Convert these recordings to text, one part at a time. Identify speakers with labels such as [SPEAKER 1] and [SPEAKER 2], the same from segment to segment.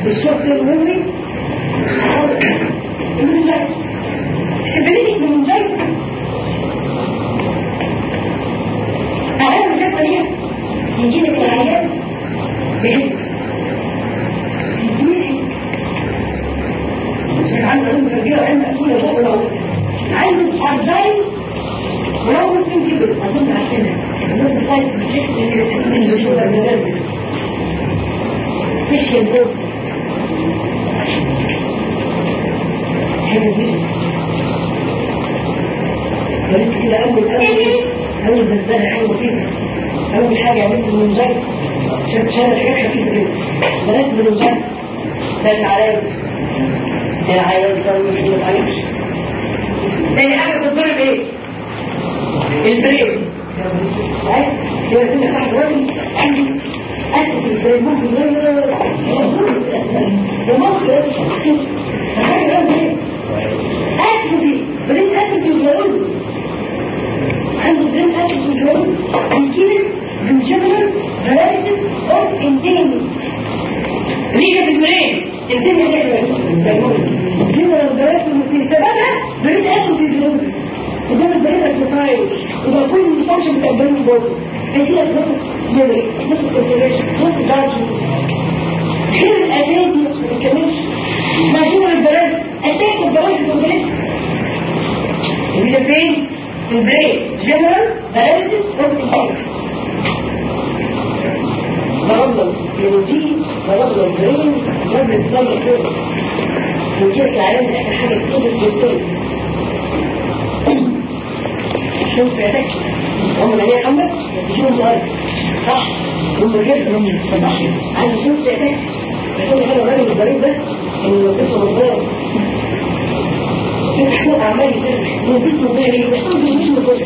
[SPEAKER 1] الشوك الميموري المنجايز سبريتك المنجايز أعلم مجال طريقة يجي لك العيان بجد عشان عنده علم كبيرة وعلم أكولة فوق ولو عنده أرجاين ولو مسلم كبير أظن عارفينها الناس الثالث بتشكل اللي بتحكي من بشوف الزبادة مش الجوز هذا بيجي قلت كده أول أول أول زلزالة حاجة بسيطة أول حاجة عملت المنجايز عشان تشغل حاجات خفيفة كده بدأت بالمنجايز استنى عليا العيال طول ما تعرفش تاني حاجة بتضرب ايه؟ البريك صحيح؟ لو كنا تحت وزن عندي أسف البريك مخ صغير يا مخ حاجة رمز ايه؟ أسف دي بريك أسف الجلوز عنده بريك أسف الجلوز بيجيلك من جنرال فلاسف أوف انتيني ريجة بالبريك انتيني ده جنرال فلاسف في سببها بريك أسف الجلوز قدام البريد الفوتايل يبقى كل الفانكشن بتاع البريد بوزن هيجي لك نص ميموري نص كونسيريشن نص دارجن غير الاساسي ما بيكملش مع جنرال البريد اساس البريد الفوتايل اللي ده فين؟ في البريد جنرال بريد فوتايل ضربنا الجي ضربنا البرين ضربنا الضربة كده ويجي لك العلامة اخر حاجة تقدر تستوي شوف سيادتك هم مالية حمد يجيبهم سؤال صح هم كده هم صح عايز اشوف سيادتك بس انا حلو الراجل الضريب ده انه يلبسه نظاره كده عمال يسرح يلبسه نظاره ليه بس قصدي مش نظاره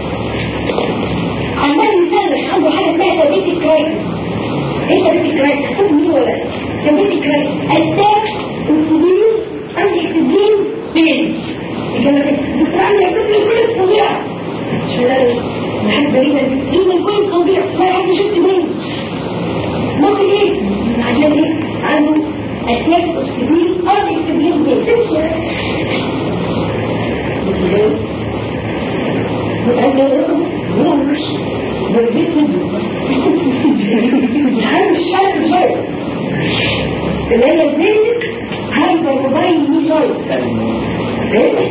[SPEAKER 1] عمال يسرح عنده حاجه اسمها تبيت الكرايسس ايه تبيت الكرايسس خد مين ولا تبيت الكرايسس اتاك انسولين انتي اكسجين بين الدكتور عمل يكتب لي كل الفظيعه شلال محل بريدة ايه من كل التوضيع لا حد شفت مين مصر ايه عندنا ايه عنده اتاك اكسبين ارض اكسبين مين بس ليه بس عندنا رقم هو مش بربيت الحال الشارع الجاي اللي هي الزيت هايبر موبايل ميزايل ايه؟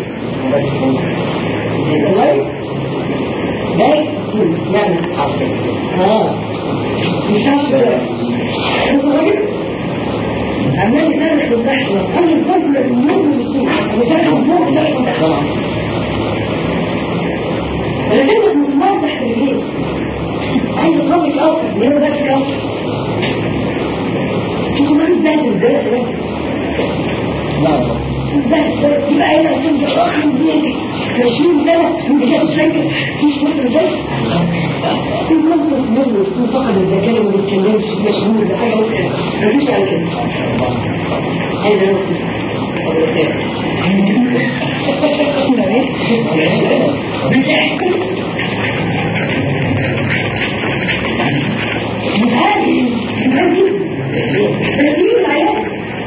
[SPEAKER 1] اللايف ده يعني اه مش عارف ده بص راجل عمال يسرح من تحت راجل طفل النور من السوق يسرح من فوق يسرح من تحت انا كنت مسمار تحت رجليه عايز اطلق الاوفر ليه ما بس الاوفر شوفوا راجل ده ازاي يا شباب لا يبقى عينة تنزل اخر من ديك عشرين سنة من جهاز الشركة فيش مصر ازاي؟ في كونفرنس منه السوق فقد الذكاء وما بيتكلمش مشهور ده حاجة مسألة مفيش على كده هذا نفسي هذه هذه تسليم العيال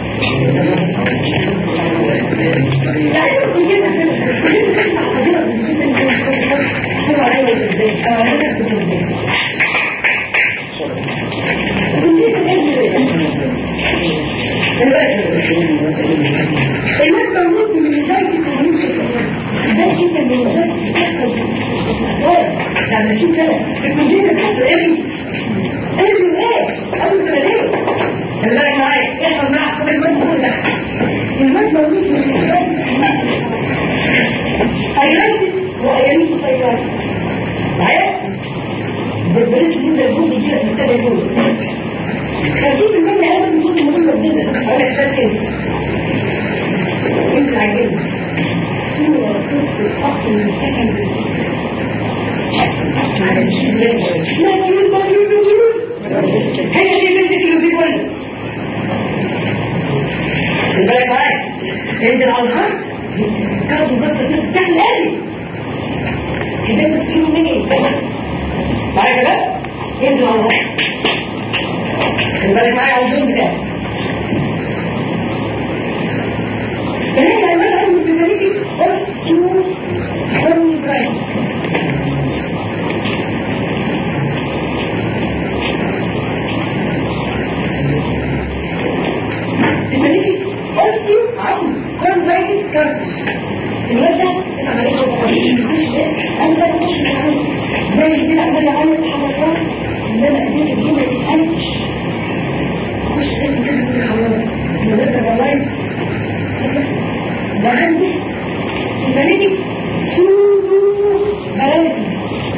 [SPEAKER 1] المادة النص من الجاي تتعلمش ده كده من الجاي ده ماشيين كده الكمبيوتر تحت ايه ايه ايه قبل ما ليه خلي بالك معايا احفظ معاك كل المادة كلها المادة النص من الجاي ايرانتس وايرانتس سيطرة معايا بالبريتش جدا الجود يجي لك مستدى الجود خليك المادة هذا من جود مهمة جدا هقول لك ده كده انت عاجبني صورة طفل الأخ من سكن على الشيء ده لا تقول ما تقول هي دي بنتك اللي في كله بالك معايا انزل على الخط كارد بس تفتح لي كده تسكينه منين معايا كده انزل على الخط خلي بالك معايا على الجنب ده الواد ده اسمع عليه مش بس انا لا بخش في العالم زي كده عمال اعمل تحركات ان انا قدرت الجيمه ما تتقلش اخش لازم كده في الحوالي الواد ده والله ده عندي بلدي سورو بلدي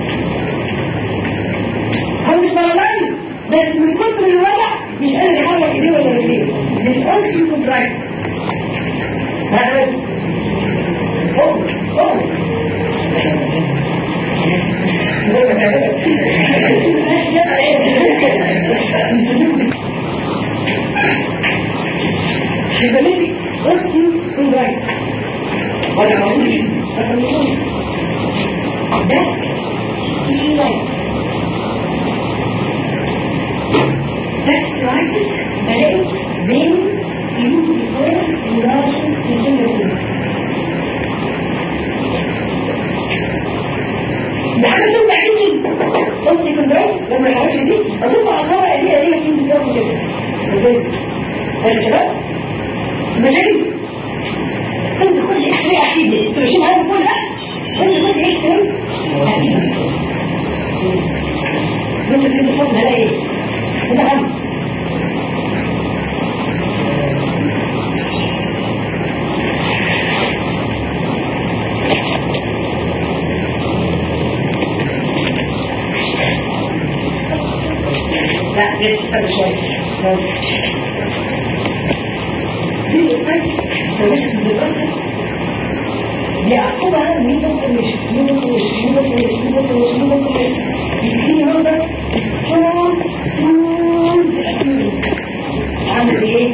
[SPEAKER 1] هو مش بلدي بس من كتر الوجع مش قادر يحرك ايديه ولا رجليه من الاوكسي كونتراكت هذا فوق فوق شبابي اوكسي كونتراكت ولا معقول ده تيجي لايت Practice بلاقي بين يوم بفور انجاشن في الجنة ده حاجة تبقى حلوة قلت كنت لما الحواش دي اطلع اخرى ايديها دي في الجنة كده ماشي يا شباب مشاكل كنت خد اكس راي اكيد دي ترشم هذا كل ده كنت خد اكس راي اكيد ممكن تجيب الفضل هلاقي ايه انت عم لا لسه شوية دي الأستاذ مش بالدراسة يعقبها مين مش مين مش مين مش مين مش مين مش يجيني مرضى صوت عامل ايه؟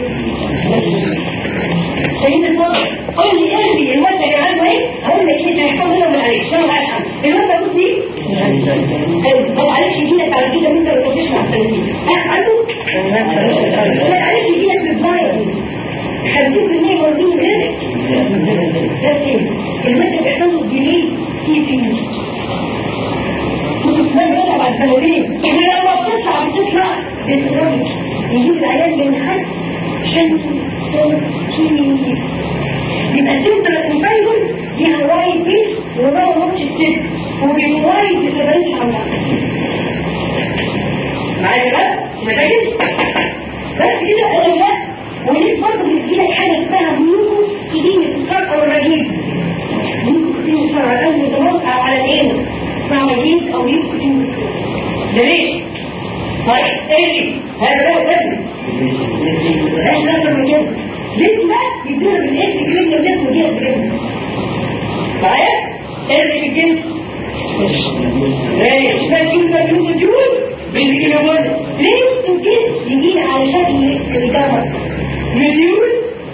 [SPEAKER 1] سيد الفضل قول لي قلبي الواد ده كان عنده ايه؟ هقول لك ايه هيحصل له من عليك شو هيفهم الواد ده بص ايه؟ ما معلش يجيلك على كده انت ما تقولش مع التلاميذ عنده؟ ما معلش يجيلك بالفايروس 50% موجودين غيرك ده ايه؟ المادة بيحصل له ديلي في في ما بيطلع على البلدين احنا لما بتطلع بتطلع بالترابط يجيب العيال من حد شنط صوت كيس يبقى التمبرة كومبايبل ليها وايد بيت وضعه ماتش التب وبالوايد بسبعين حوالي معايا بقى مشاكل بس كده قال لا وليه برضه بتجيلك حاجة اسمها ميوكو كدين سكار او الرجيم ميوكو كدين سكار على القلب متوقع على العين اسمها رجيم او ميوكو كدين سكار ده ليه؟ طيب ايه هذا بقى سبب ليش اكتر من كده ليه ما يدير بالاس جريد ده ودي جريد معايا ايه اللي بيجي ليش ما كلمه كلمه جول بيجي كده ليه تجي يجي على شكل الجبل مديول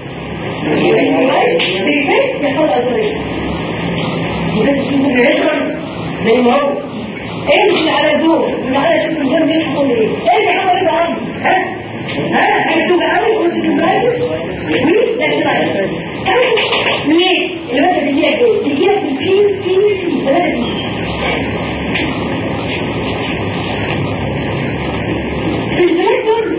[SPEAKER 1] بيفكس يحط الطريق يبقى اسمه الهجر زي ما هو امشي على الدور وتعالى شوف الجنب ايه حصل ايه ايه اللي حصل ايه بقى ها ها حاجه توجع قوي قلت تبرايس مين لا تبرايس ليه الماده بيجي لك ايه بيجي لك الفيل فيل فيل ثلاثه فيل في البلاد دول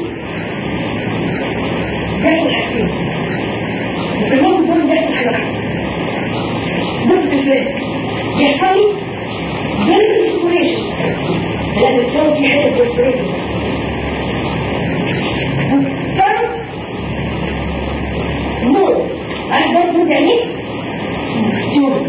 [SPEAKER 1] بيحصل حاجتين وفي الموضوع دول بيحصل حاجه واحده بص في البلاد بيحصل لي بالانسبريشن هلا بيستوى في حته بالانسبريشن فرق نور عارف ده نور يعني ستيوب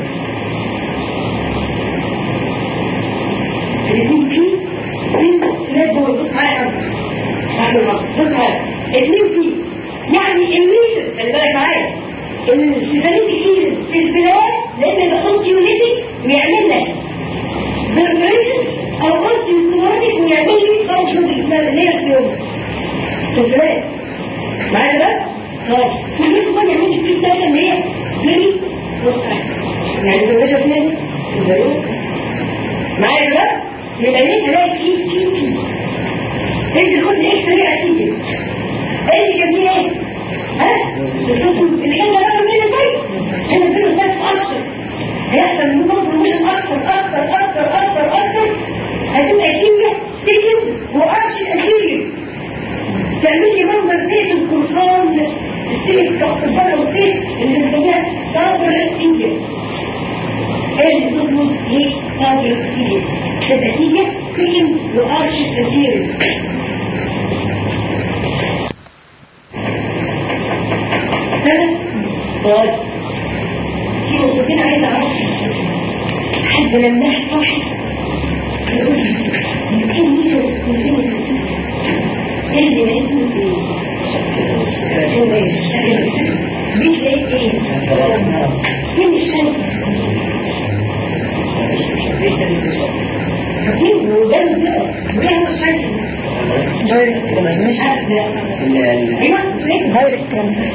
[SPEAKER 1] الاثنين فيه في ثلاث دور بص معايا قبل بص معايا اثنين فيه يعني الليجن خلي بالك معايا الفيزاليتي ليجن في البلاد لان الاوستيوليتيك بيعمل لك بريبريشن او اوستيوستيوليتيك ويعمل لي فانكشن اسمها اللي هي السيوم في البلاد معايا ده؟ خلاص كلكم بقى يعمل لي في الثالثه اللي هي ميري وستراكس يعني البريبريشن فين؟ في الفيروس معايا ده؟ يبقى ليه هلاقي في في في انت خد اكس راي اكيد ايه اللي كان فيه ايه؟ ها؟ اللي كان ده بقى من كويس هنا الفيروس ده اكتر هيحصل منه بروموشن اكتر اكتر اكتر اكتر اكتر هتبقى كيمياء تكن وارش انتيريور تعمل لي منظر زي القرصان السيف القرصان او السيف اللي بنسميها صبر الانتيريور لازم تظبط ايه صابر كتير النتيجة كلم وارش كتير سنة طيب في نقطتين عايز اعرفها حد لماح صاحب يقول لي يمكن نيجي نجيب ايه اللي لقيته ايه بيت لقيت ايه فين الشمس فين وده وده هو الشمس
[SPEAKER 2] دايركت ترانسميشن
[SPEAKER 1] ايوه
[SPEAKER 2] دايركت ترانسميشن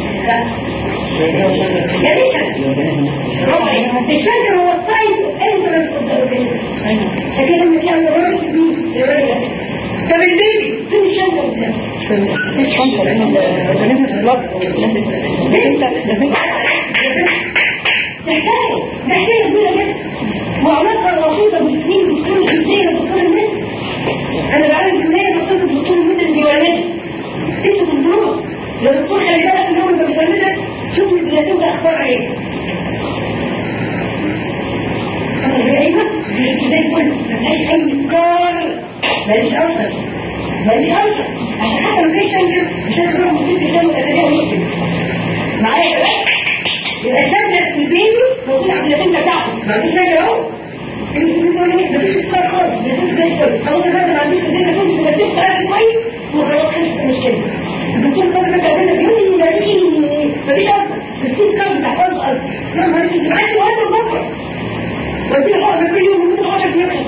[SPEAKER 1] يا باشا برافو عليك الشمس هو السايد انترنس اوف ذا اورجانيزم عشان كده لما كان الراجل في طب البيبي فين الشمس
[SPEAKER 2] مش شنطة لأن الأورجانيزم في البلد لازم انت لازم
[SPEAKER 1] تحتاج تحتاج كبيرة جدا وعلاقة رشيدة بالاثنين دكتور الجزيرة ودكتور الناس أنا بعمل جمعية دكتور الدكتور المدى اللي بيولدها ست دكتور يا دكتور خلي بالك اليوم اللي بيولدك شوف البلاتين ده أخبار إيه أصل هي أيوة مش زي الفل مفيهاش أي سكار ماليش أثر ماليش أثر عشان حتى لو فيش شنكر مش هتروح ممكن تهتم وتتجاهل ممكن معايا يا باشا يبقى شكلك في البيبي موجود على البلاتين بتاعته ما عنديش شكل اهو مفيش سكر خالص بيكون زي الفل خلاص بقى ما عنديش الدنيا تنزل تبدأ تعرف كويس وخلاص خلصت المشكله الدكتور قال لك عندنا بيقول لي ما فيش مفيش اصلا بس في سكر بتاع فرض اصلا انا ما عنديش معاك وقت بكره ودي حقن كل يوم ممكن 10 دقيقه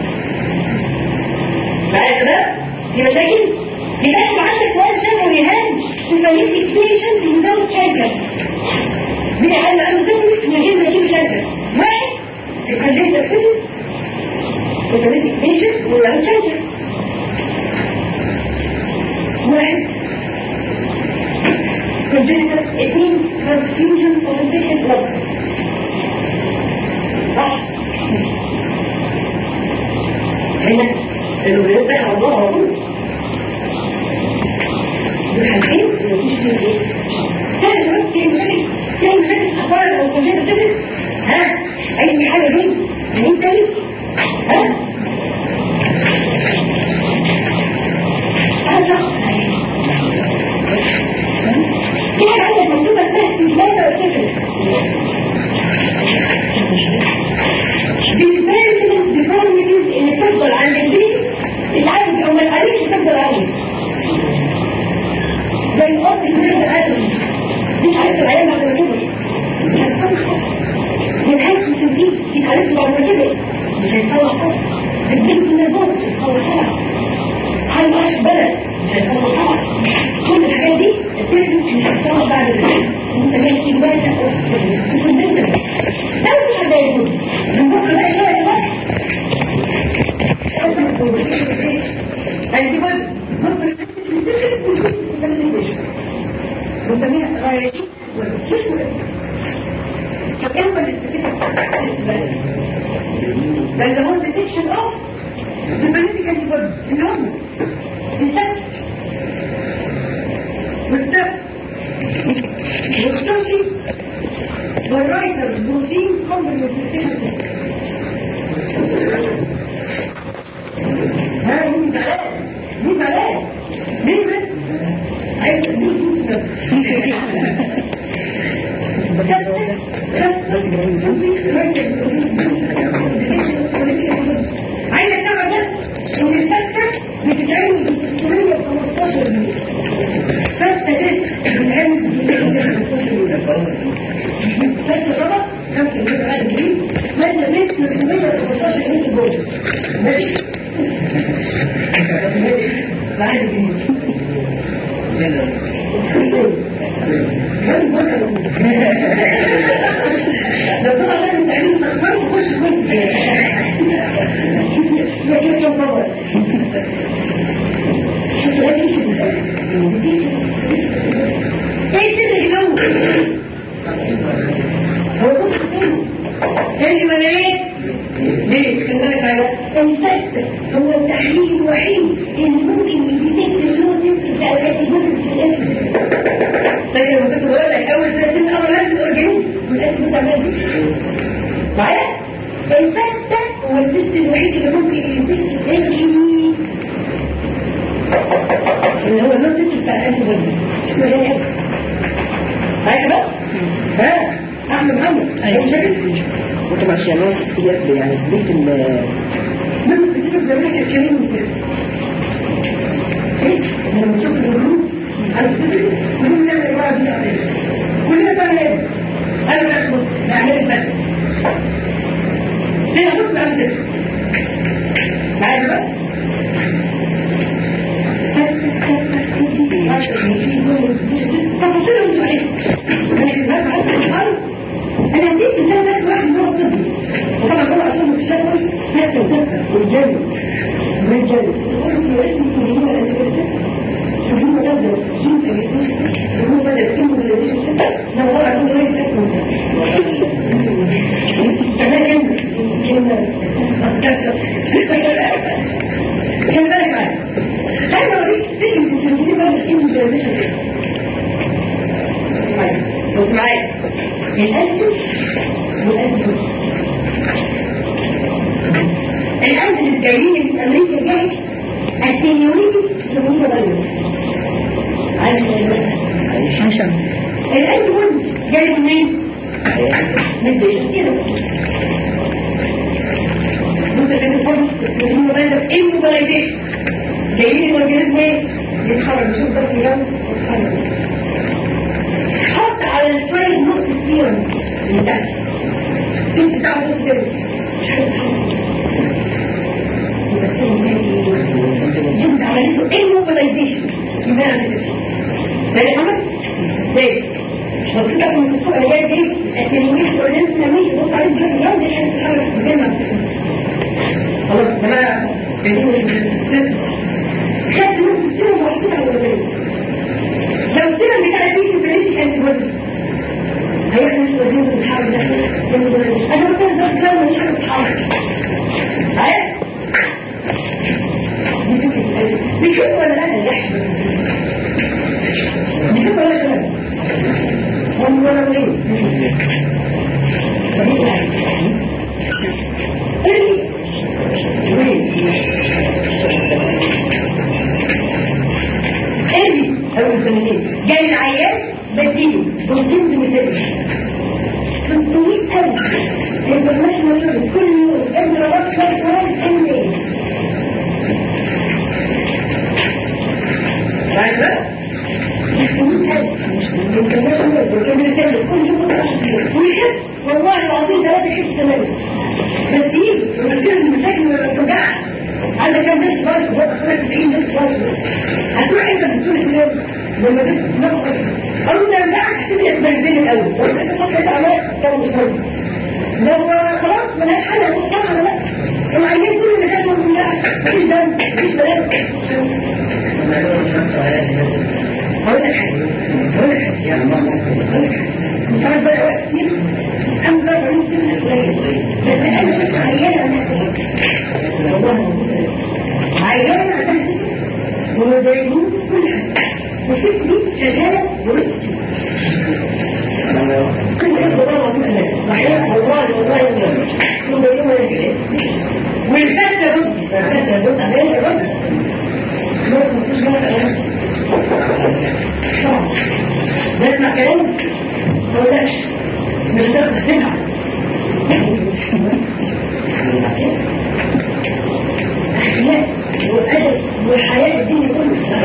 [SPEAKER 1] معايا يا شباب دي مشاكل يبقى انت عندك سؤال شفوي هام سيماليتيك بيشنت ويزاوت شنكر مين عايز عنده سيماليتيك من غير ما يجيب شنكر واحد الكونجنتال فيزيس سيماليتيك بيشنت ويزاوت شنكر واحد congenital اثنين transfusion of infected blood صح هنا الولاد ده الله موجود دول حاجتين مفيش فيهم ايه ثاني يا شباب في مشاكل في مشاكل اخبار او كونجنتال تدرس ها اي حاجه دي مين تاني ها أنا شخص في حاجة عندك مكتوبة اسمها استجابة وتفرق بالبالغ deformities اللي تفضل عند البيت تتعالج او ما تعالجش تفضل عليه زي الأرض اللي تفضل عادي دي تعالجت العيال بعد ما كبر مش هتصلح حاجة ما تحسش سنتين دي تعالجت بعد ما كبر مش هيتصلح حاجة البنت من الموت مش هيتصلح حاجة حال معاش بلد مش هيتصلح حاجة كل الحاجات دي الطفل مش هيتصلح بعد البلد انت ماشي في بالك كنت انت ده مش حد يقول من بكره بقى شويه يا شباب الجبل مصر بنسميها غاية فكيف الاستفادة ده اللي هو الديتكشن اوف البنيتي كان يقول اللي هم السبت والسبت والسبت والرايتر بروتين كومبلمنتيشن ها مين زعلان مين زعلان مين بس عايز تقول فلوس بس عايز تعرف بس ان الفتة بتتعمل ب 615 مليون فتة بس بتتعمل ب 615 مليون فتة غلط 5 مليون غالي جديد فتة بس 315 مليون جوه ماشي بعد لو طلع ده من تعليم الأخبار يخش كنت ما كيف يوم طبعا شوفوا ايه ايه تدري لو هو كنت فين تاني ما ايه ليه خلالك على الفتة هو التحليل الوحيد اللي ممكن يديتكت اللون يمكن تأكد الجزء في الاسم فاكر لما كنت بقول لك اول سنتين اول ناس الاورجانيزم والاسم بتعمل دي معايا الفتة هو الست الوحيد اللي ممكن يمسك يمشي اللي هو النص بتاع الأنف والنص شكرا يا أبو هاي بقى ها أحمد محمد أيوة شكرا
[SPEAKER 2] وطبعا الشيانوس في يعني تثبيت ال
[SPEAKER 1] من بتجيب زمان الكريم كده ايه لما نشوف الهجوم على الصدر كلنا نعمل الورقه دي عليها كلنا بقى ايه انا بقى بص بعمل الفتح ليه بص بعمل كده معايا بقى تفاصيل مش عارف انا كده خالص انا اديت مثال بس واحد من هو طبي وطبعا هو اصلا في الشغل نفسه وكفه والجامد والجامد يقول له يا اسمي سجنوا ولا سجنوا سجنوا ولا سجنوا سجنوا ولا سجنوا ولا سجنوا لو هو عنده غير سجنوا فده كلمة كلمة كان بالك معايا عايز اوريك سجن في السجن بقى سجن زي مش بص معايا الأنجل والأنجل الأنجل الجايين من أمريكا جاي التنوير سموه غيره عايش
[SPEAKER 2] عشان
[SPEAKER 1] الأنجل جاي منين؟ من الدجاجة ممكن كان الفضل يقولون غيره immobilization جايين الأورجانيزم ايه؟ يتحرك نشوف بس اليوم يتحرك حط على الفايل نقطة سيرم من تحت انت تعرف تكتب مش جنت عملته immobilization يبقى ده يا محمد ليه؟ مش مطلوب لك من الصبح اللي جاي دي التنوير تقول انت نميت بص عليه بشكل يوم دي حاجه تتحرك زي ما خلاص انا خدت نص السيرم وحطيتها على الوزن لو السيرم بتاع دي بريتك انت وزن هيحمل وزن الحرب ده انا مثلا ده كلام مش هتتحرك عارف بيشوف ولا لا اللحم بيشوف ولا شباب هم ولا مين ايه اول سنتين جاي العيان بديله بروتين بمثال 600 ألف انترناشونال يونت كل يوم ابن رباط شوية مرض ام ايه بعد بقى 600 ألف انترناشونال بروتين بمثال كل يوم 10 كيلو ويحب والله العظيم ثلاثة حس سنوي بس ايه ومسير المشاكل ما بتوجعش عندك كام بس بارش وبقى خلاص 90 بس بارش هتروح انت دكتور اليوم لما بس تنقص قالوا لنا لا هتبقى تبهدل الاول وانت فتره اعمال كان مش مهم لو خلاص ملهاش حل هتتكلم ولا لا العيان كل اللي خدوا من لا مفيش دم مفيش بلاغ هقول لك حاجه هقول لك حاجه يا مش عارف بقى وقت كتير الحمد لله بعمل كل قليل بس انا شفت عيانه انا والله عيانه عندها ومدايمون كل حاجه وست دي شغاله ورست كل ايه والله صحيح والله والله كل يوم والفتة رد الفتة رد عليها رد ما تنسوش بقى ده اسمع كلام ما اقولكش مش تاخد تنعم اخلاق وادب والحياه الدنيا كلها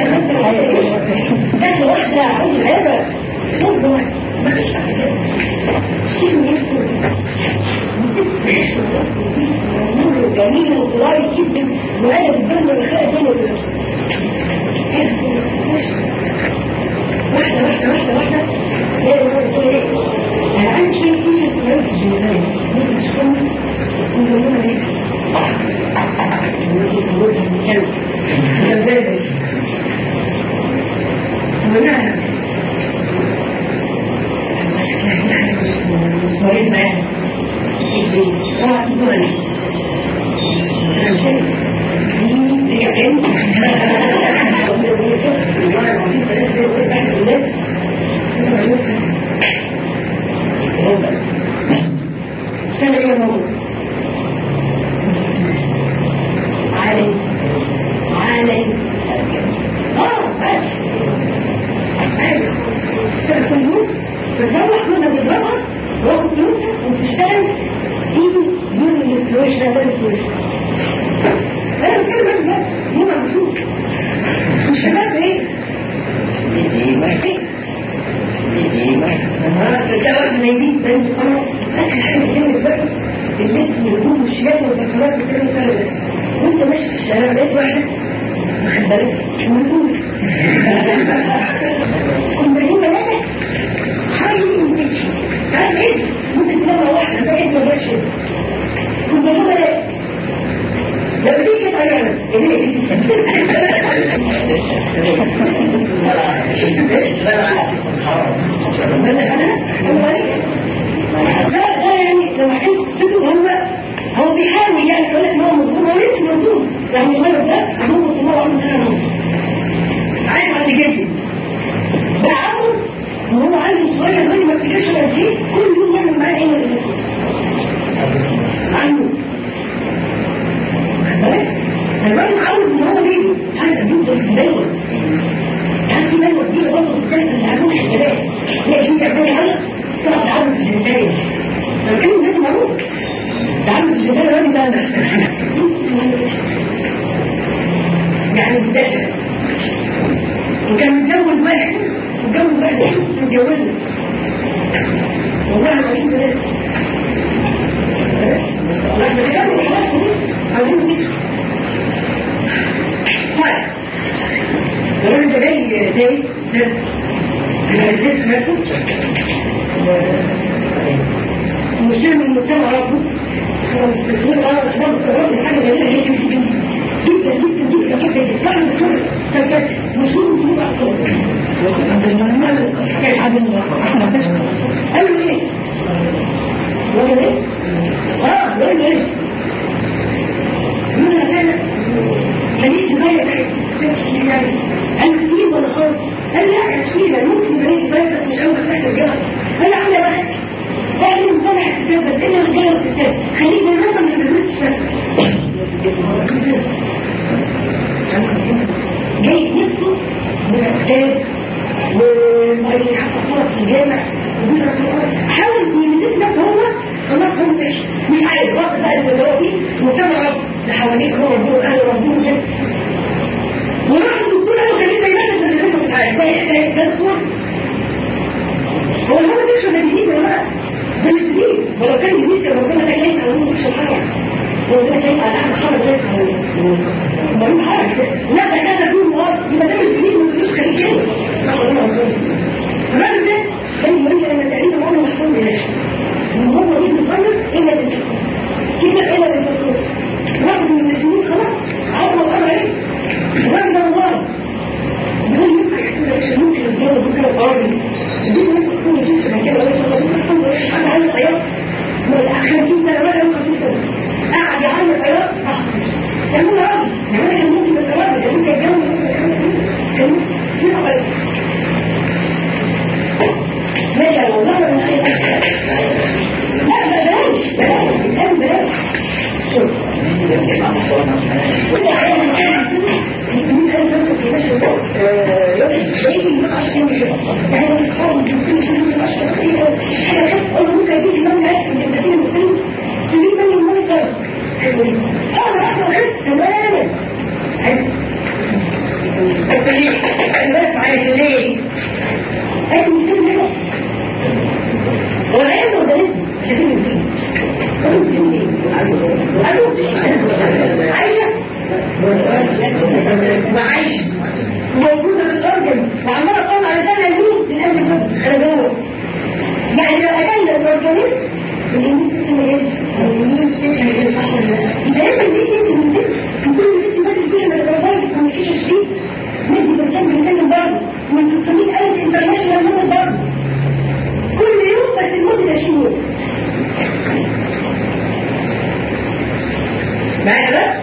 [SPEAKER 1] ده واحده عاوز العياده صوت واحد ما فيش بعد كده شيء يذكر نور جميل وطلالي جدا وادب الدنيا والخير الدنيا واحده واحده واحده واحده لا نقول ايه انا عندي شويه كيشة كويس الجنبان ممكن تشكرني ممكن نقول ايه ممكن نقول كلب كلب ومنها شكلها هنا حاجة مش مريض معاها طبعا دولي انا مش عارف رجع تاني والله العظيم ثلاثة زي ما قلت الناس استنى ايه يا ماما الوش ده لابس الوش انا بتكلم عن ده مو مفروض الشباب ايه؟ ده واحد نايمين بين القمر اخر حاجه كلمه بقى اللبس والهدوم والشياكه والبنطلونات بتعمل كده وانت ماشي في الشارع لقيت واحده واخد بالك مجنون كنا يوم ثلاثه حاول ممكن تمشي تعال ايه ممكن تلاقي واحده ده اسمه ده شيء كنا يوم ثلاثه لو دي كانت عليها لا لا يعني لو حكيت قصته هو هو بيحاول يعني يقول لك ان هو مظلوم هو يمكن مظلوم يعني الولد ده عمره الله عنه سنه نص عايز عند جدي ده عمره وهو عنده صغير زي ما بتجيش ولا دي كل يوم يعمل معاه ايه اللي عنده واخد بالك الراجل عاوز ان هو بيجي مش عارف ادوه ده دايما يعني في مالوه كبيره برضه بتحصل اللي عندهم حسابات ليه عشان تعملي غلط تقعد تعمل في الجنتايه لو كان الناس معروف تعمل في الجنتايه الراجل ده يعني بدأ وكان متجوز واحد متجوز واحد متجوزه والله العظيم ثلاثة واحد متجوز خلاص عاوزين كده طيب الراجل ده جاي تاني العزيز نفسه المشكلة من المجتمع ربه بتقول اه اخبار استغرب حاجة جميلة جدا جدا جدا جدا جدا جدا جدا بعد الدكتور كانت مشهور في موضوع قالوا ايه؟ قالوا ايه؟ اه قالوا ايه؟ يقول انا كان ماليش صغير يعني قال كتير ولا خالص قال لا كتير يعني ممكن ماليش صغير بس مش اول تحت الجبل قال عامله واحد قال لي مصنع الستات بس ايه الرجاله والستات خليك زي ما انت ما تدرسش جاي نفسه بالكتاب ومؤلف حفظات في الجامع حاول يمسك نفسه هو خلاص هو مش مش عارف واخد بقى الجواب دي وتابع رب اللي حواليك هو ربنا اهل ربنا كده وراح الدكتور قال له خليك زي ما انت اللي انت بتعالج ده ده دكتور هو اللي هو بيكشف ده جديد ولا لا؟ ده مش جديد ولو كان جديد كان ربنا كان جاي على نص الحرب ربنا جاي على اعلى حرب جاي على مريض حرب لا ده كان يكون مؤاخذ يبقى ده مش جديد ما تقولوش خليك كده الراجل ده كان مريض انا تقريبا عمره ما حصل لي هو مريض مصغر الا بالدكتور كده الا بالدكتور واحد من المسلمين خلاص عمره وقال ايه الراجل ده مضارب بيقول ينفع يحسن لك مش ممكن يتجوز وكده قاضي دي ناس تكون تمشي من كده ولا شغال حد عامل عياط 50 سنه ولا 50 سنه قاعد يعمل عياط كان هو راجل يعني انا كان ممكن ابقى راجل كان ممكن اتجوز كان ممكن يقبل ماشي لو ظهر من اي لا بلاش بلاش الان بلاش شوف كل عيال مين قال نفسه في مشي يوم شايف ان بقى عشان كده يعني لو تخاف من كل شيء من عشان كده حاجه كده اقول ممكن يجي من ده من الدين المسلم تجي من المال ده اه انا واحد تماما طب ليه انا بس عايز ليه اي مسلم هنا هو العلم ولا لازم عشان كده عايشه وعايشة موجودة في الأرجل وعمالة تقوم على سنة الجنود في القلب الجنود خلقوه يعني لو أكلنا الأرجلين الإنجليز سيستم جدا الإنجليز سيستم جدا صح ولا لا؟ يبقى لازم دي سيستم من دي نكون الناس بس كل ما تبقى في كوميونيكيشن شديد ندي بركان بنتكلم برضه من 600000 انترناشونال موديل برضه كل يوم بس الموديل 20 يوم معايا بقى؟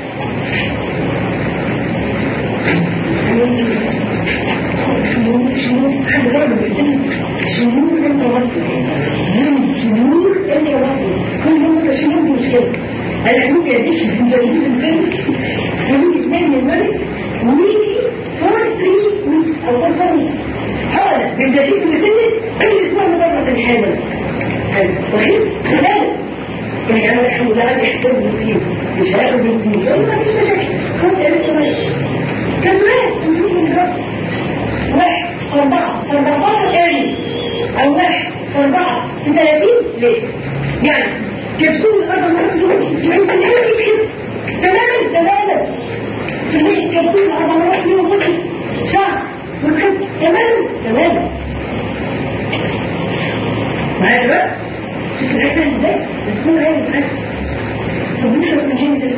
[SPEAKER 1] حد ضرب بالسن شهور انت وصل شهور انت وصل كل يوم انت شهور دي مشكله انا ممكن اديك في الجديد الفيلم خليك اثنين من الملك ويجي فور ثري ويكس او فور فور ويكس حاله بالجديد الفيلم كل اسبوع مضربه الحامل حلو وحيد خلال كان يعمل الحمد لله يحترم بالدين مش هياخد بالدين يقول ما فيش مشاكل خد يا بنت ماشي كان واحد واحد أربعة أربعتاشر آلي أو واحد أربعة في ثلاثين ليه؟ يعني كبسول الأربع مرات دول يعني في الحالة دي كده تماما تماما في الحالة كبسول الأربع مرات دول ممكن شهر ممكن تماما تماما معايا بقى؟ شوف الحته ازاي؟ بس هو عايز معاك طب مش من جيم ده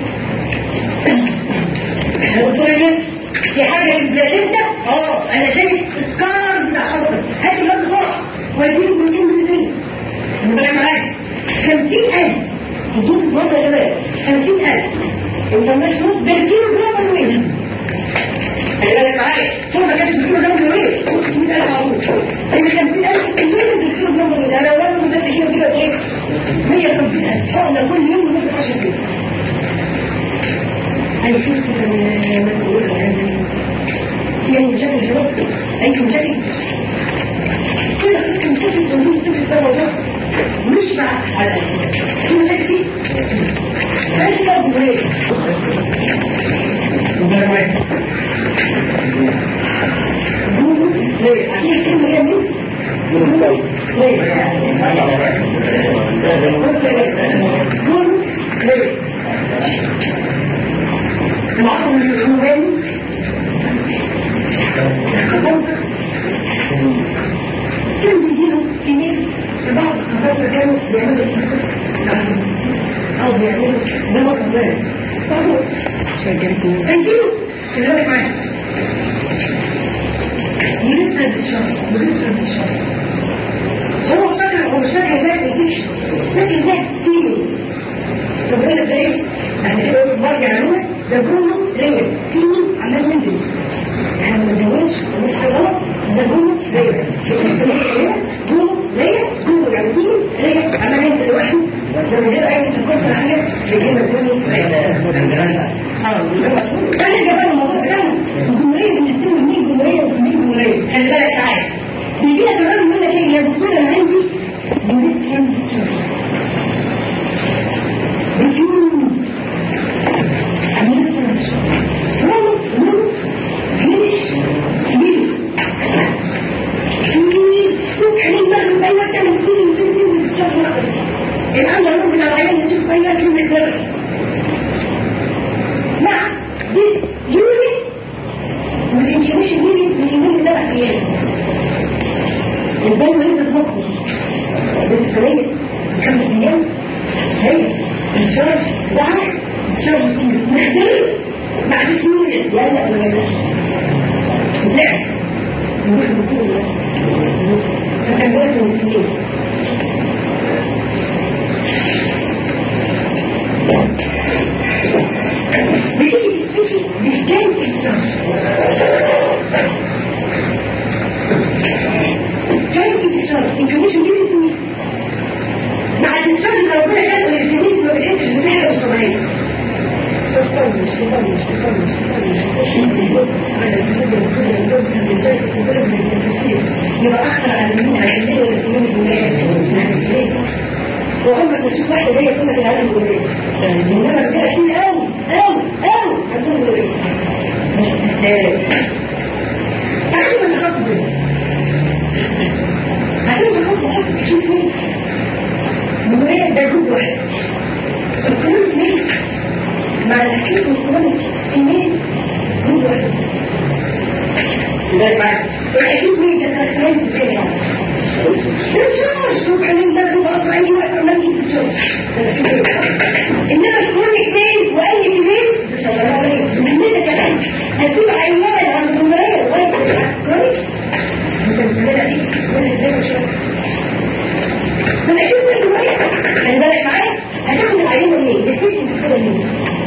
[SPEAKER 1] احنا قلت له في حاجه في البلاتينتا اه انا شايف سكانر بتاع حضرتك هات الواد بسرعه واديله بروتين بروتين انا معاك 50000 حدود الوضع يا شباب 50000 انت مش نص بالكيلو جرام الويل خلي بالك معايا طول ما كانش بالكيلو جرام الويل 600000 على طول يعني 50000 كيلو بالكيلو جرام الويل انا وزنه ده كيلو كده ايه 150000 حقنه كل يوم لمده 10 كيلو أنا شفت ما تقول في أي مشاكل يا شباب أي مشاكل كده كنت مشاكل صندوق سبت السنة مش مع على في مشاكل فيه ماشي كده بمريك ليه؟ أكيد كلمة هي مين؟ ليه؟ العقل الروماني كان بيجيله في ناس في بعض الخصائص كانوا بيعملوا او بيعملوا ده وقت ذلك فهو هيجيله خلي بالك معايا يلسه بالشرط يلسه بالشرط هو فاكر هو مش فاكر ده انفكشن فاكر ده سيرو طب ايه ده ايه؟ يعني كده برجع له ده كله ريال فيه عمال ينزل احنا ما بنزودش مش حاجه غلط ده كله ريال كله ريال كله يعني فيه ريال عمال ينزل لوحده ده من غير اي تكسر حاجه بيجيب كله ريال اه انا جبان الموضوع بتاعنا الجمهوريه بنقسمها لمين جمهوريه ومين جمهوريه خلي بالك تعالى بيجي لك الراجل يقول لك ايه يا دكتور انا عندي جمهوريه كام بيجيبوا الآن لو من العيان نشوف أي كلمة كبيرة نعم دي يوري ما بينشوفش يوري مش يوري ده أحيانا الدم ينزل مخه بالسرية خمس أيام هي الشرج ظهر الشرج كتير مختلف بعد سنين لا لا ما يلاش لا نروح نقول فكان بالك من سنين بتيجي تشتكي بسكان الشرج كان الشرج انكميشن دي بتقول بعد الشرج لو ربنا خلق الكنيسة ما بتحسش بتحرق الصبعية تطنش تطنش تطنش تطنش على الكتب الكتب الجوز الرجال الصغير من التفكير يبقى أخطر على مين على الليل ولا السنين الجمال وعمرك ما تشوف واحدة جاية تقول لك العالم الجمال إنما بتبقى كتير قوي قوي قوي هتقول له إيه؟ مش محتاج عشان تخاف بيه عشان تخاف حد تشوف مين المهم ده جزء واحد القانون اثنين مع الحكيم والقانون اثنين جزء واحد ده معاك الحكيم مين ده تخيل ازاي يعني تنشرش تبقى من ده بغض اي وقت عمال تتشرش انما القانون اثنين واي اثنين بس الله عليك بالنسبه كمان هتجيب عيان عند الجمهوريه لغايه القانون انت بتعملها دي ولا ازاي مش فانا كده الجمهوريه خلي بالك معايا هتاخد العينه منين؟ بتحس كده منين؟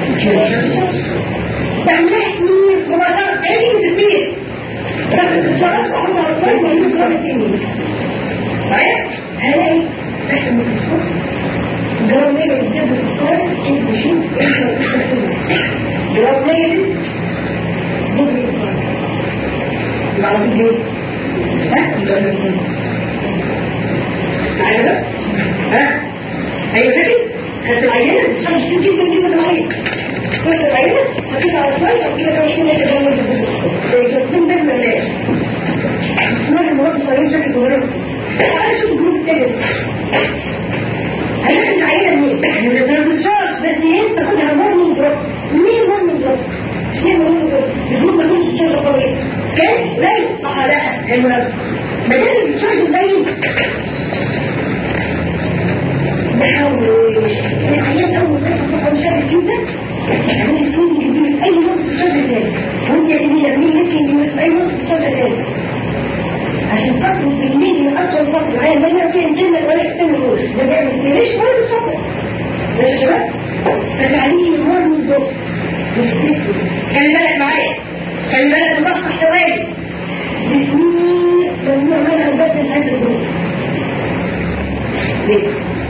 [SPEAKER 1] تعملها سنين مباشره تاني بتسير تاخد الشرط وحط على الصيد ويجيب جرام التاني معايا؟ هلاقي تحت الميكروسكوب جرام نيجاتيف جدا في الصيد انت بشوف انت جرام نيجاتيف ضد الصيد يبقى على طول ايه؟ ها؟ يبقى معايا ده؟ ها؟ اي مشاكل؟ خدت كتير جدا جدا معين كنت العينة هتبقى على شوية أو كده مش كده كده مش كده جاستين ده من اسمها المرض صغيرين شكل جمهورية تعالى شوف الجروب التاني هناخد العينة منين؟ من الريسيرش بس هي تاخدها مورنينج دروب ليه مورنينج دروب؟ ليه مورنينج دروب؟ الجروب ما كنتش شايفة قوية كان قليل صح لا حلو قوي ما دام الريسيرش قليل نحاول العيان اول ما يحصل صفحه مشاهد جدا يعني يكون يجيب اي نقطه شجره تاني وانت يا جميله مين يمكن يجيب اي نقطه شجره تاني عشان فتره بالليل من اطول فتره معايا ما يعرف ينزل ولا يستنى روش ده بيعمل كده ليش ولا بالصبر ماشي يا شباب فتعليم المورنينج دوكس خلي بالك معايا خلي بالك مصح ثواني بسنين ممنوع منها نبدل هذا الجروب ليه؟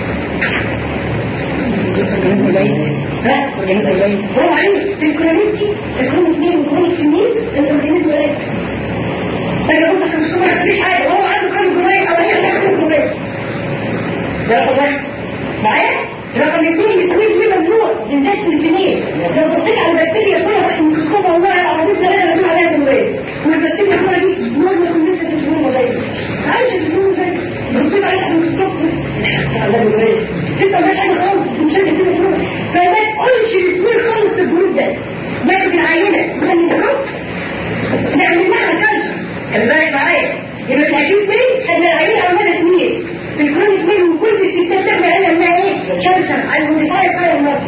[SPEAKER 2] اورجانيزم قليل
[SPEAKER 1] ها؟
[SPEAKER 2] اورجانيزم قليل
[SPEAKER 1] هو عليه الكرونيستي الكرون اثنين وكرون سنين الاورجانيزم قليل انا بقول لك مش ما فيش حاجه هو عنده كرون جمهوريه او هي عندها كرون جمهوريه ده رقم واحد معايا رقم اثنين السويد دي ممنوع بالذات في الجنين لو بصيت على البكتيريا كلها تحت الميكروسكوب والله العظيم ثلاثه بتقول عليها جمهوريه والبكتيريا كلها دي نورمال كونسيستنت في الجمهور زي عايشه في الجمهور زي بصيت عليها تحت الميكروسكوب على جمهوريه انت مش حاجه خالص مش حاجه كده خالص فما تقولش الاسمين خالص في الجروب ده ناخد العينه نخلي الجروب نعمل لها كلشر خلي بالك معايا يبقى الأكيد مين خدنا العينه او مدى اثنين في الكرونيك مين وكل الستات تاخد عينه انها ايه كلشر على الموديفاير فاير مصر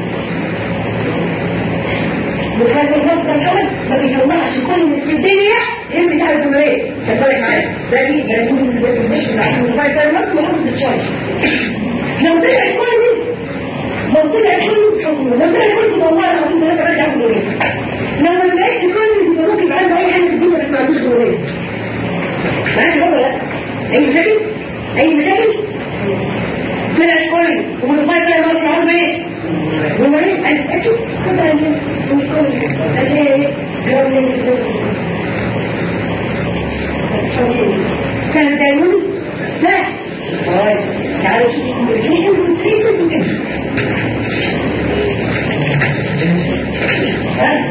[SPEAKER 1] مخالف المصر الحمد ما بيطلعش كل اللي في الدنيا غير بتاع الجمهوريه خلي بالك معايا ده دي ده دي مش بتاع الموديفاير فاير مصر وحط بالشارج لو طلع كل لو طلع كل حكم لو طلع كل والله العظيم ثلاثة بعد ياخد دورين لو ما طلعتش كل يبقى ممكن يبقى عنده اي حاجه في الدنيا بس ما عندوش دورين معاك ولا لا؟ اي مشاكل؟ اي مشاكل؟ طلع كل ومضطر كده ما عنده ايه؟ دورين اكيد خد عندنا مش كل بس هي ايه؟ جرام سهل دايمون سهل طيب تعالوا نشوف الكوميونيكيشن والتريتمنت وكده ها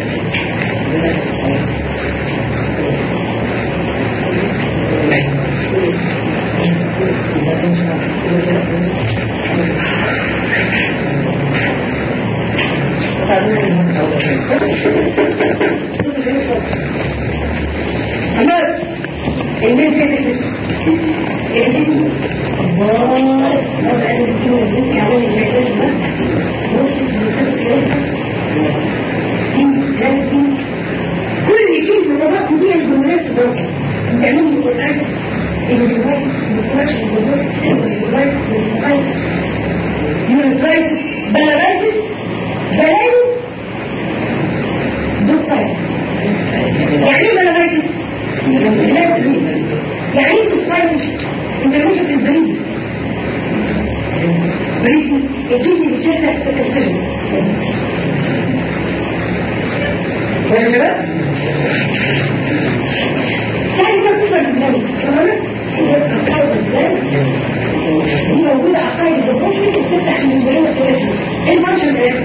[SPEAKER 1] تمام الناس دي كل كلمة ربطت بيها الجملات تضرب تعمل لي الأكس الديفايس ديستراكشن الديفايس الديفايس يونيفايس بلارايتس بلارايتس دوستايتس يعني ايه بلارايتس؟ يعني ايه دوستايتس؟ انت ماشي في البريد بريد الجزء بتشافى سكتشن يا شباب يعني ما تقدر تبني تمام هي بتتحول ازاي دي موجوده على قاعده الروشن بتفتح من البريد الثلاثي ايه الفانكشن ايه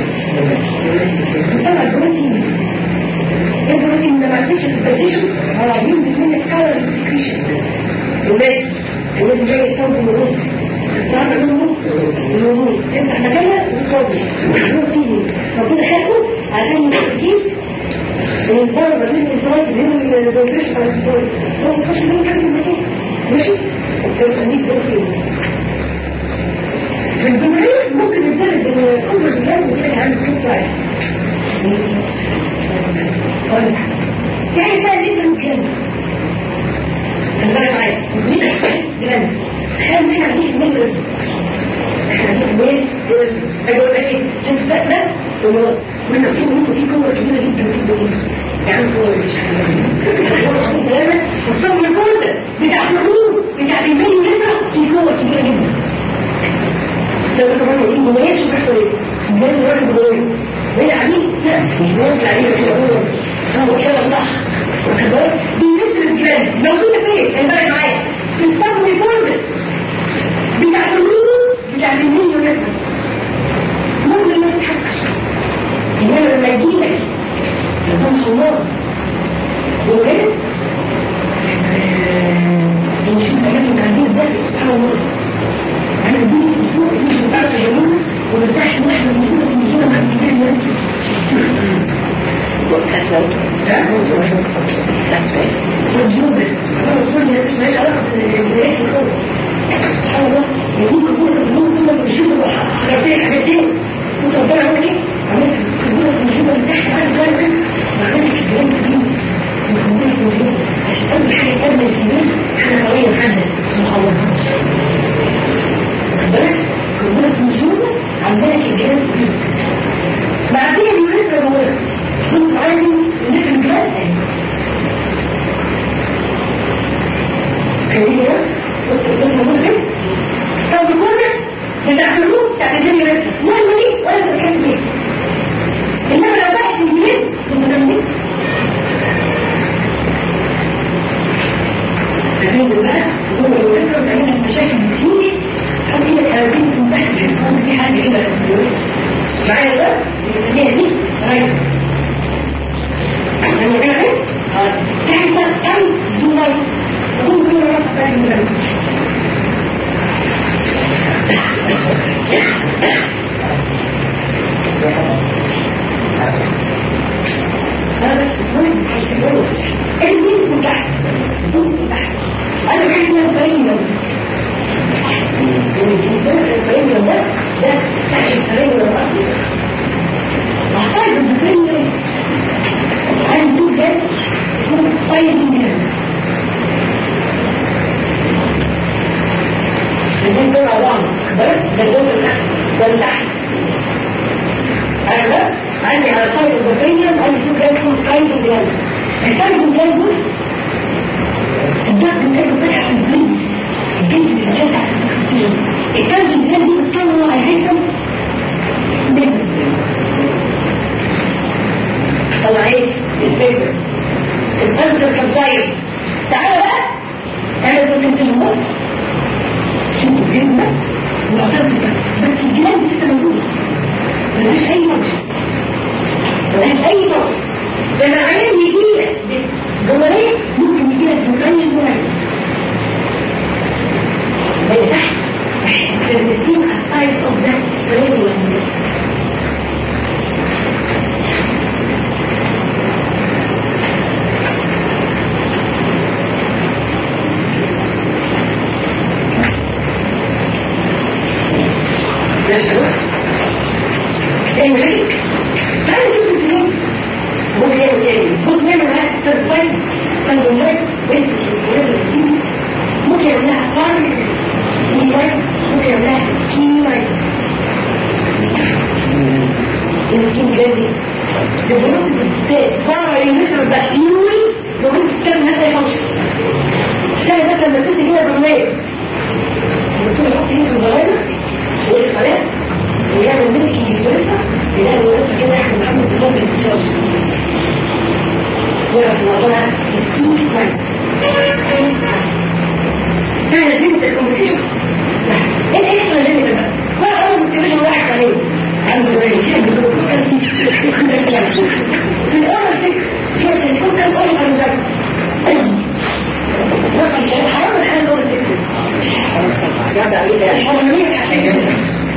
[SPEAKER 1] طبعا البروتين البروتين لما تمشي في البريشن اه ينزل منك كالوري سكريشن ولاد ولاد جاي يصاب بالوسط تعمل منه الوجود تفتح مكانها وتطبق البروتين ربنا خلقه عشان يجيب الضربة بين الانترايت بين الفيبريشن على الانترايت هو يخش بين كام المكان ماشي؟ التنميك بروتين في الجمهورية ممكن الدرجة ان الأمر الجانب يكون عنده تو برايس يعني بقى ليه من الجانب البرد معايا جانب خلي احنا عنديش مين رزق احنا عنديش مين رزق اقول لك ايه شمس ده ومرض من نفسه منه في قوة كبيرة جدا جدا جدا يعني قوة مش حاجة الصبر القوة بتاع الحروب بتاع المين متر في قوة كبيرة جدا لو كمان ايه مميز شو بيحصل ايه؟ مميز الراجل بغيره بين عميل سقف مش مميز عليه كده هو هو كده صح واخد بالك؟ بينزل الجبال موجودة فين؟ خلي بالك معايا في الصبر القوة بتاع الحروب بتاع المين متر ممكن ما يجيلك نظام صناعي وكده مش الحاجات اللي عندنا ده سبحان الله انا بدي اسبوع مش بتعرف تجمعنا وبرتاح واحده من كل من كل ما بتجي
[SPEAKER 2] That's right. That's right.
[SPEAKER 1] والجنوب كل مش ماليش علاقه بالرياكشن خالص سبحان الله يقول كبير النور ثم بيشيلوا حاجتين حاجتين بص ربنا عمل ايه؟ عملت كبيرة موجودة من تحت على الجانب وعملت الجانب دي مكونات موجودة عشان أول حاجة قبل الكبير حاجة قوية حاجة سبحان الله واخد بالك؟ كبيرة موجودة عملت الجانب دي بعدين الناس موجودة كنت عايز ان احنا نجلس كبيرة بص بص موجودة كده طب الكورة بتعملوه تعملوا لي رسم لا المليء ولا تتكلم فيه انما لو بقت المليء متنمي تعملوا بقى هو لو رسم تعملها مشاكل كتير حط ايدك على البنت من تحت الحيطان في حاجة كده معايا ده اللي دي رايت لما كده ايه؟ تحت كم زوم رايت وكل كل مرة تحت زوم رايت هذا مهم حسبوه البنت من تحت البنت من تحت انا بحس انها 40 يوم الانسان 40 يوم ده ده تحت 40 يوم محتاج ب 40 يوم عايز تقول ده اسمه طيب من الاثنين دول على بعض بالك ده الدور اللي تحت ده اللي تحت انا ده عندي على طاير البطرية عندي تو جاي اسمه طاير الجاي الطاير الجاي دول الضغط الجاي بتاعها في البريد الجلد اللي شايف تحت الخمسين الكلب الجاي دي بتطلع هيحسن طلع ايه؟ الفيبر البلد الكبزاير تعالى بقى انا كنت تنمو شوفوا الجنة معتزلة بس الجنان لسه موجودة ملهاش أي وجه ملهاش أي وجه ده معناه يجيلك جوارية ممكن يجيلك مكين واحد ده تحت الرسيم على السايد اوف ذات ريديو ماشي ايه ماشي تعالى شوف الفيلم ممكن يعمل ايه ممكن يعمل معاك ترفايد سندوتشات بنت ممكن يعملها فار سيلايت ممكن يعملها كيلايت يمكن جدي بجنود الستات فار يمثل البكتيريا بجنود الستات الناس هيفوش الشاي ده لما تدي كده برنامج الدكتور يحط ايده في البرايمر ويقف عليها ويعمل ملك الجلسة يلاقي الجلسة كده احنا محمد الله بالانتشار يعرف موضوع التوت كويس ده جينة الكومبليكيشن ايه ايه اسمها جينة بقى؟ بقى اول كومبليكيشن واحد عليه عايز اقول لك في الاول كده كانت الكون كان اول حاجه رقم حرام الحال الاول تكسب جاب عليه حرامية حاجه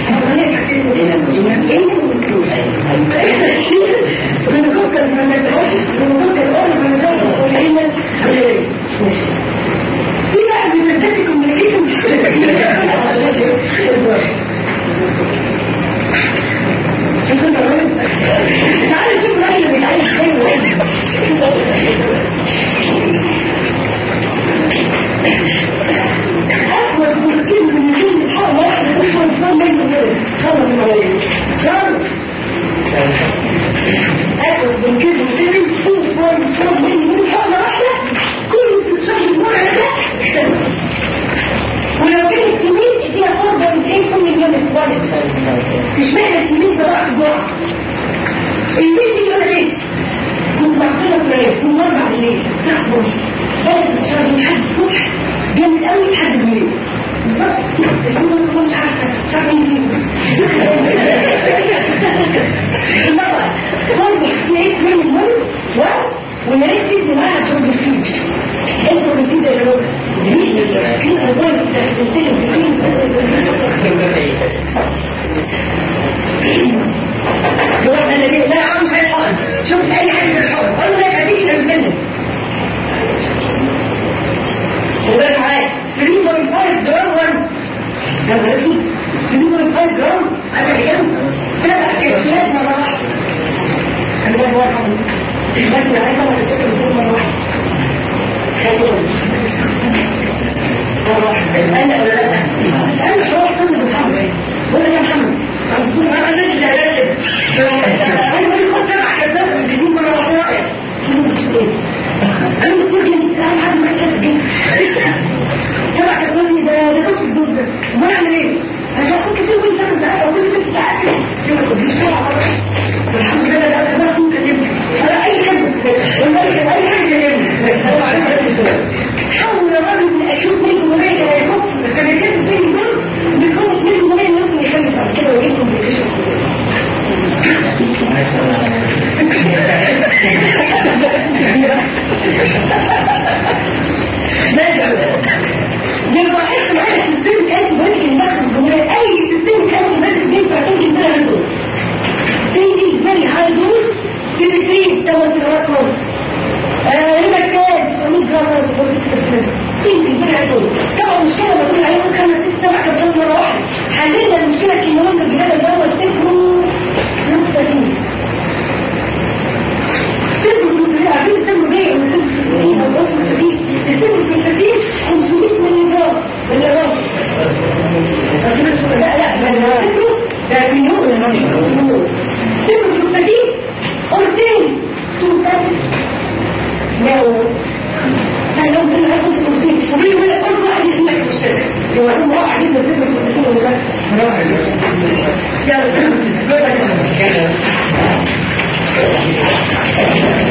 [SPEAKER 1] تعالوا شوف رأيي بيتعيش ازاي أكبر مشكلة من كل حاجة واحدة تشمل الفن منه كده خلص الملايين خلص أكبر من كل مشكلة طول فن فن منه من حاجة واحدة كل تشمل المرعى ده اختلف ولو كانت كمين اديها فرضة من ايه كل جانب كويس مش معنى الكمين ده ضغط جوع البيت دي ولا ايه كنت بعطيها بلاية كنت مربع بالليل الساعة 12 بدأت تشارج لحد الصبح جامد قوي لحد بالليل بالظبط الحمد لله مش عارفة مش عارفة مين فيهم المرة برضه لكن عايز انا اتذكر بصير مره واحده خلينا مرة واحدة اسألني ولا لا؟ اسألني شو راح تقول محمد ولا يا محمد قلت له انا جيت لعلاج انا بقول خد سبع كذاب بتجيب مرة واحدة رأيك انا قلت له انا حد ما كتب سبع كذاب ده ده ضغط الدوز ده امال اعمل ايه؟ انا هاخد كتير كل ثمان ساعات او كل ست ساعات يبقى خد لي سبعة الحمد لله ده انا بقى كنت كاتبني انا اي خدمة والله اي حاجة كاتبني بس هو عليك عليك السؤال حاول الراجل من اشوف منكم وبين لا يخف الكلمات التاني دول بيكون منكم وبين ممكن يخلي بعد كده ويجيكم بالكشف يبقى احنا معانا سيستم كانت ممكن ندخل الجمهورية اي سيستم كانت ممكن ينفع تمكن بلا هدول سيدي فيري هاي دول سيدي 8 سنوات خالص هنا كان 900 جرام سيدي فيري هاي دول طبعا المشكلة بقول عليهم خمس ست سبع كبسات مرة واحدة حللنا المشكلة الكيماوية الجهاز الدواء سيكرو نقطتين سيكرو نقطتين عارفين السيكرو بيه ولا سيكرو او نقطتين السيكرو نقطتين 500 ملي جرام ملي جرام لا لا ده سيكرو ده مليون سيكرو نقطتين قرصين تو كابس لو فلو كنا ناخد الكرسي وبين ولا كل واحد يسمع المشترك لو هم واحد يبدا يفكر في الكرسي ولا لا واحد يلا